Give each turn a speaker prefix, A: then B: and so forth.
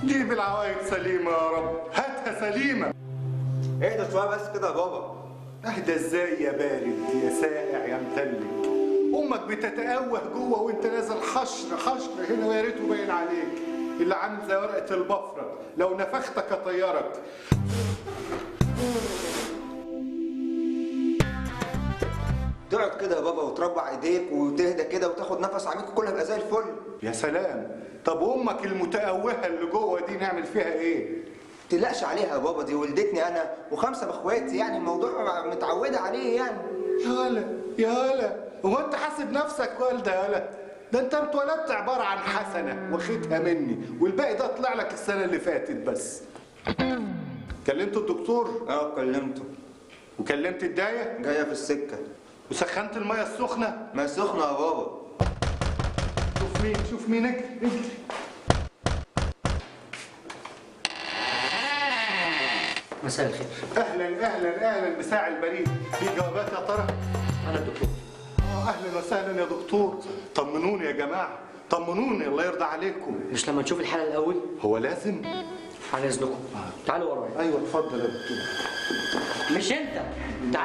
A: جيب العوايد سليمه يا رب هاتها سليمه
B: اهدى شويه بس كده يا بابا
A: اهدى ازاي يا بارد يا ساقع يا متلج امك بتتأوه جوه وانت نازل حشر حشر هنا ويا ريته باين عليك اللي عامل زي ورقه البفره لو نفختك اطيرك
B: تقعد كده يا بابا وتربع ايديك وتهدى كده وتاخد نفس عميق وكله هيبقى زي الفل
A: يا سلام طب امك المتأوهه اللي جوه دي نعمل فيها ايه
B: تقلقش عليها يا بابا دي ولدتني انا وخمسه باخواتي يعني الموضوع متعوده عليه يعني
A: يا هلا يا هلا هو انت حاسب نفسك والده يا هلا ده انت اتولدت عباره عن حسنه واخدها مني والباقي ده طلع لك السنه اللي فاتت بس كلمت الدكتور
B: اه كلمته
A: وكلمت الدايه
B: جايه في السكه
A: وسخنت الميه السخنه
B: ما سخنه يا بابا
A: شوف مين شوف مين اجري اجري
C: مساء الخير
A: اهلا اهلا اهلا مساع البريد في جوابات يا ترى
C: انا الدكتور
A: اه اهلا وسهلا يا دكتور طمنوني يا جماعه طمنوني الله يرضى عليكم
C: مش لما نشوف الحاله الاول
A: هو لازم
C: عن اذنكم تعالوا ورايا
A: ايوه اتفضل يا دكتور
C: مش انت تعال